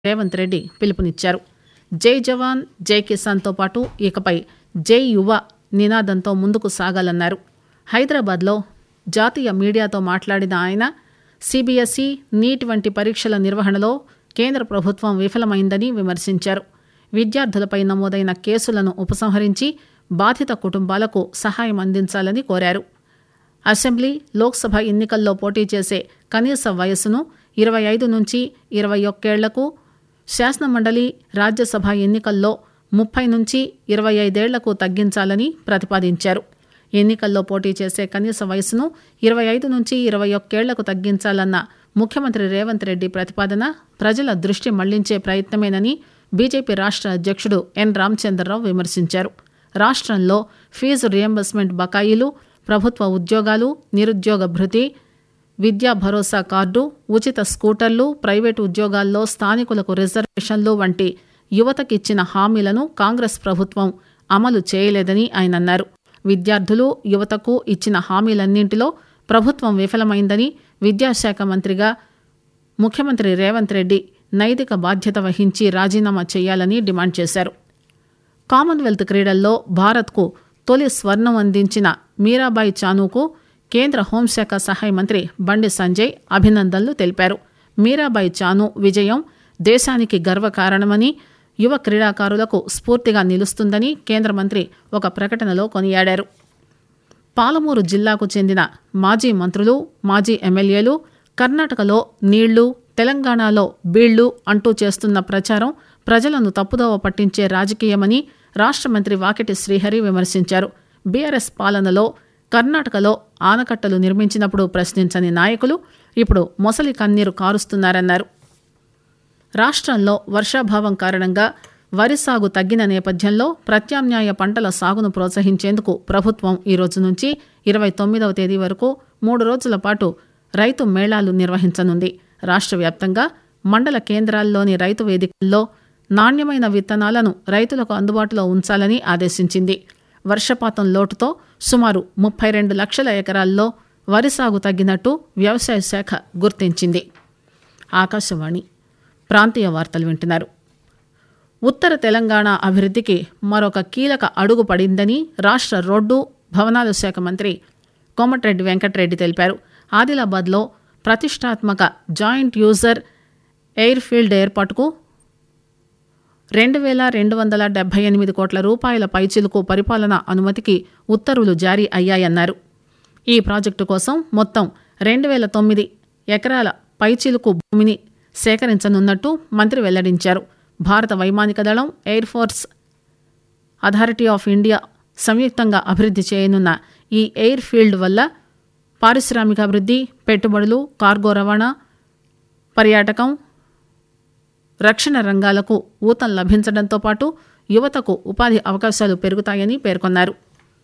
రేవంత్ రెడ్డి పిలుపునిచ్చారు జై జవాన్ జై కిసాన్తో పాటు ఇకపై జై యువ నినాదంతో ముందుకు సాగాలన్నారు హైదరాబాద్లో జాతీయ మీడియాతో మాట్లాడిన ఆయన సిబిఎస్ఈ నీట్ వంటి పరీక్షల నిర్వహణలో కేంద్ర ప్రభుత్వం విఫలమైందని విమర్శించారు విద్యార్థులపై నమోదైన కేసులను ఉపసంహరించి బాధిత కుటుంబాలకు సహాయం అందించాలని కోరారు అసెంబ్లీ లోక్సభ ఎన్నికల్లో పోటీ చేసే కనీస వయస్సును ఇరవై ఐదు నుంచి ఇరవై ఒక్కేళ్లకు శాసనమండలి రాజ్యసభ ఎన్నికల్లో ముప్పై నుంచి ఇరవై ఐదేళ్లకు తగ్గించాలని ప్రతిపాదించారు ఎన్నికల్లో పోటీ చేసే కనీస వయసును ఇరవై ఐదు నుంచి ఇరవై ఒక్కేళ్లకు తగ్గించాలన్న ముఖ్యమంత్రి రేవంత్ రెడ్డి ప్రతిపాదన ప్రజల దృష్టి మళ్లించే ప్రయత్నమేనని బీజేపీ రాష్ట్ర అధ్యక్షుడు ఎన్ రామచంద్రరావు విమర్శించారు రాష్ట్రంలో ఫీజు రియంబర్స్మెంట్ బకాయిలు ప్రభుత్వ ఉద్యోగాలు నిరుద్యోగ భృతి విద్యా భరోసా కార్డు ఉచిత స్కూటర్లు ప్రైవేటు ఉద్యోగాల్లో స్థానికులకు రిజర్వేషన్లు వంటి యువతకిచ్చిన హామీలను కాంగ్రెస్ ప్రభుత్వం అమలు చేయలేదని ఆయన అన్నారు విద్యార్థులు యువతకు ఇచ్చిన హామీలన్నింటిలో ప్రభుత్వం విఫలమైందని విద్యాశాఖ మంత్రిగా ముఖ్యమంత్రి రేవంత్ రెడ్డి నైతిక బాధ్యత వహించి రాజీనామా చేయాలని డిమాండ్ చేశారు కామన్వెల్త్ క్రీడల్లో భారత్కు తొలి స్వర్ణం అందించిన మీరాబాయి చానుకు కేంద్ర హోంశాఖ సహాయ మంత్రి బండి సంజయ్ అభినందనలు తెలిపారు మీరాబాయి చాను విజయం దేశానికి గర్వకారణమని యువ క్రీడాకారులకు స్ఫూర్తిగా నిలుస్తుందని కేంద్ర మంత్రి ఒక ప్రకటనలో కొనియాడారు పాలమూరు జిల్లాకు చెందిన మాజీ మంత్రులు మాజీ ఎమ్మెల్యేలు కర్ణాటకలో నీళ్లు తెలంగాణలో బీళ్లు అంటూ చేస్తున్న ప్రచారం ప్రజలను తప్పుదోవ పట్టించే రాజకీయమని రాష్ట్ర మంత్రి వాకిటి శ్రీహరి విమర్శించారు బీఆర్ఎస్ పాలనలో కర్ణాటకలో ఆనకట్టలు నిర్మించినప్పుడు ప్రశ్నించని నాయకులు ఇప్పుడు మొసలి కన్నీరు కారుస్తున్నారన్నారు రాష్ట్రంలో వర్షాభావం కారణంగా వరి సాగు తగ్గిన నేపథ్యంలో ప్రత్యామ్నాయ పంటల సాగును ప్రోత్సహించేందుకు ప్రభుత్వం ఈ రోజు నుంచి ఇరవై తొమ్మిదవ తేదీ వరకు మూడు రోజుల పాటు రైతు మేళాలు నిర్వహించనుంది రాష్ట్ర వ్యాప్తంగా మండల కేంద్రాల్లోని రైతు వేదికల్లో నాణ్యమైన విత్తనాలను రైతులకు అందుబాటులో ఉంచాలని ఆదేశించింది వర్షపాతం లోటుతో సుమారు ముప్పై రెండు లక్షల ఎకరాల్లో వరి సాగు తగ్గినట్టు వ్యవసాయ శాఖ గుర్తించింది ఆకాశవాణి ప్రాంతీయ వార్తలు వింటున్నారు ఉత్తర తెలంగాణ అభివృద్ధికి మరొక కీలక అడుగు పడిందని రాష్ట్ర రోడ్డు భవనాల శాఖ మంత్రి కోమటిరెడ్డి వెంకటరెడ్డి తెలిపారు ఆదిలాబాద్లో ప్రతిష్టాత్మక జాయింట్ యూజర్ ఎయిర్ ఫీల్డ్ ఏర్పాటుకు రెండు వేల రెండు వందల డెబ్బై ఎనిమిది కోట్ల రూపాయల పైచిలుకు పరిపాలనా అనుమతికి ఉత్తర్వులు జారీ అయ్యాయన్నారు ఈ ప్రాజెక్టు కోసం మొత్తం రెండు వేల తొమ్మిది ఎకరాల పైచిలుకు భూమిని సేకరించనున్నట్టు మంత్రి వెల్లడించారు భారత వైమానిక దళం air force authority of India సంయుక్తంగా అభివృద్ధి చేయనున్న ఈ ఎయిర్ ఫీల్డ్ వల్ల పారిశ్రామికాభివృద్ధి పెట్టుబడులు కార్గో రవాణా పర్యాటకం రక్షణ రంగాలకు ఊతం లభించడంతో పాటు యువతకు ఉపాధి అవకాశాలు పెరుగుతాయని పేర్కొన్నారు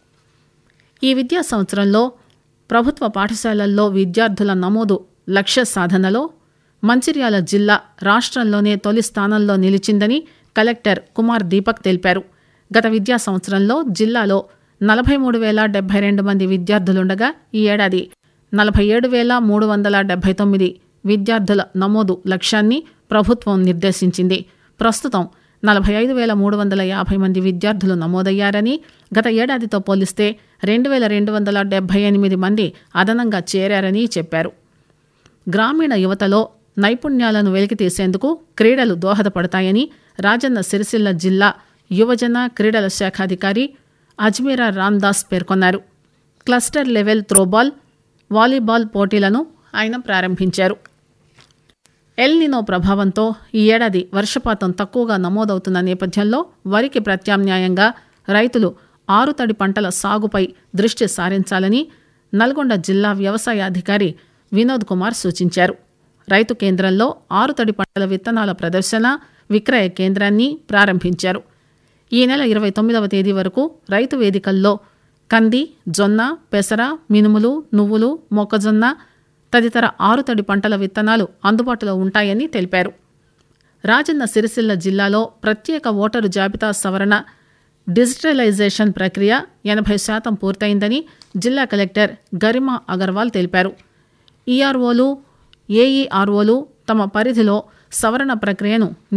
ఈ విద్యా సంవత్సరంలో ప్రభుత్వ పాఠశాలల్లో విద్యార్థుల నమోదు లక్ష్య సాధనలో మంచిర్యాల జిల్లా రాష్ట్రంలోనే తొలి స్థానంలో నిలిచిందని కలెక్టర్ కుమార్ దీపక్ తెలిపారు గత విద్యా సంవత్సరంలో జిల్లాలో నలభై మూడు వేల డెబ్బై రెండు మంది విద్యార్థులుండగా ఈ ఏడాది నలభై ఏడు వేల మూడు వందల డెబ్బై తొమ్మిది విద్యార్థుల నమోదు లక్ష్యాన్ని ప్రభుత్వం నిర్దేశించింది ప్రస్తుతం నలభై ఐదు వేల మూడు వందల యాభై మంది విద్యార్థులు నమోదయ్యారని గత ఏడాదితో పోలిస్తే రెండు వేల రెండు వందల డెబ్బై ఎనిమిది మంది అదనంగా చేరారని చెప్పారు గ్రామీణ యువతలో నైపుణ్యాలను వెలికితీసేందుకు క్రీడలు దోహదపడతాయని రాజన్న సిరిసిల్ల జిల్లా యువజన క్రీడల శాఖాధికారి అజ్మీరా రామ్దాస్ పేర్కొన్నారు క్లస్టర్ లెవెల్ త్రోబాల్ వాలీబాల్ పోటీలను ఆయన ప్రారంభించారు ఎల్నినో ప్రభావంతో ఈ ఏడాది వర్షపాతం తక్కువగా నమోదవుతున్న నేపథ్యంలో వరికి ప్రత్యామ్నాయంగా రైతులు ఆరుతడి పంటల సాగుపై దృష్టి సారించాలని నల్గొండ జిల్లా వ్యవసాయ అధికారి వినోద్ కుమార్ సూచించారు రైతు కేంద్రంలో ఆరుతడి పంటల విత్తనాల ప్రదర్శన విక్రయ కేంద్రాన్ని ప్రారంభించారు ఈ నెల ఇరవై తొమ్మిదవ తేదీ వరకు రైతు వేదికల్లో కంది జొన్న పెసర మినుములు నువ్వులు మొక్కజొన్న తదితర ఆరుతడి పంటల విత్తనాలు అందుబాటులో ఉంటాయని తెలిపారు రాజన్న సిరిసిల్ల జిల్లాలో ప్రత్యేక ఓటరు జాబితా సవరణ డిజిటలైజేషన్ ప్రక్రియ ఎనభై శాతం పూర్తయిందని జిల్లా కలెక్టర్ గరిమా అగర్వాల్ తెలిపారు ఈఆర్ఓలు ఏఈఆర్ఓలు తమ పరిధిలో సవరణ ప్రక్రియను